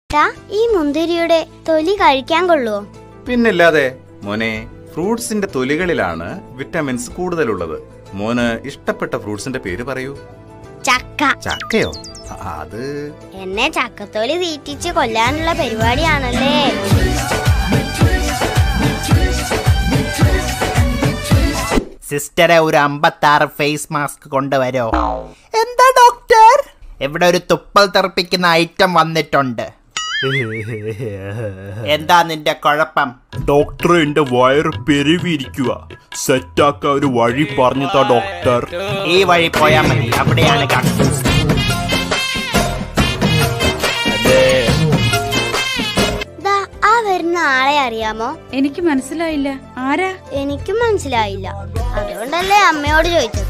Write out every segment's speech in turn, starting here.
ടാ ഈ മുന്തിരിയുടെ തൊലി കഴിക്കാൻ കൊള്ളുവോ പിന്നില്ലാതെ മോനെ ഫ്രൂട്ട്സിന്റെ തൊലികളിലാണ് വിറ്റമിൻസ് കൂടുതലുള്ളത് മോന് ഇഷ്ടപ്പെട്ട ഫ്രൂട്ട്സിന്റെ പേര് പറയൂ ചക്ക ചക്കയോ ആ, അത് എന്നെ ചക്കത്തോലി തീറ്റിച്ച് കൊല്ലാനുള്ള പരിപാടിയാണല്ലേ സിസ്റ്ററെ ഒരു അമ്പത്താറ് ഫേസ് മാസ്ക് കൊണ്ടുവരോ എന്താ ഡോക്ടർ ഇവിടെ ഒരു തുപ്പൽ തെറിപ്പിക്കുന്ന ഐറ്റം വന്നിട്ടുണ്ട് എന്താ നിന്റെ കുഴപ്പം ഡോക്ടർ എന്റെ വയറ് പെരുവിരിക്കുക സെറ്റാക്ക ഒരു വഴി പറഞ്ഞതാ ഡോക്ടർ ഈ വഴി പോയാൽ മതി അവിടെയാണ് കക്കൂസ് ദാ ആ വരുന്ന ആളെ അറിയാമോ എനിക്ക് മനസ്സിലായില്ല ആരാ എനിക്കും മനസ്സിലായില്ല അതുകൊണ്ടല്ലേ അമ്മയോട് ചോദിച്ചത്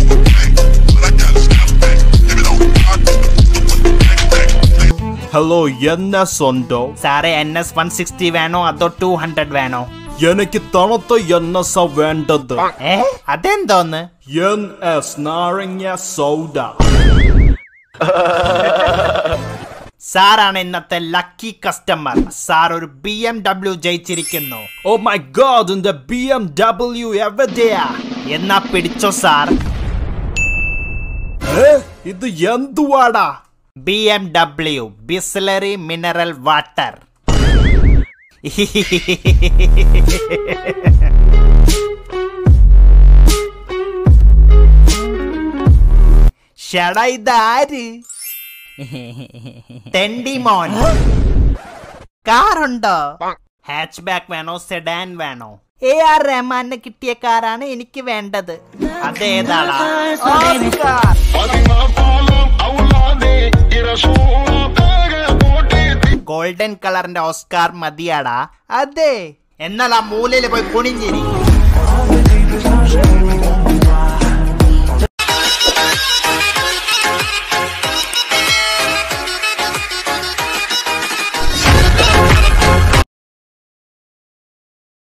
ഹലോ എന്നെ സ്വന്തം സാറേ എൻ എസ് വൺ സിക്സ്റ്റി വേണോ അതോ ടു ഹൺഡ്രഡ് വേണോ എനിക്ക് തണുത്ത എണ്ണസ വേണ്ടത് ഏ അതെന്തോന്ന് എൻ എസ് നാരങ്ങ സൗദ സാറാണ് ഇന്നത്തെ ലക്കി കസ്റ്റമർ സാർ ഒരു ബി എം ഡബ്ല്യു ജയിച്ചിരിക്കുന്നു ഓ മൈ ഗോഡ് എന്റെ ബി എം ഡബ്ല്യു എവിടെയാ എന്നാ പിടിച്ചോ സാർ ഏ, ഇത് എന്തുവാടാ B M W Bisleri mineral water ഷടാ ഇതാര് തെണ്ടി മോൻ കാറുണ്ടോ ഹാച്ച് ബാക്ക് വേണോ സെഡാൻ വേണോ എ ആർ റഹ്മാന് കിട്ടിയ കാറാണ് എനിക്ക് വേണ്ടത് അതേതാടാ ഓസ്കാർ. ഗോൾഡൻ കളറിന്റെ ഓസ്കാർ മതിയാടാ അതെ എന്നാൽ ആ മൂലയിൽ പോയി കുണിഞ്ഞിരി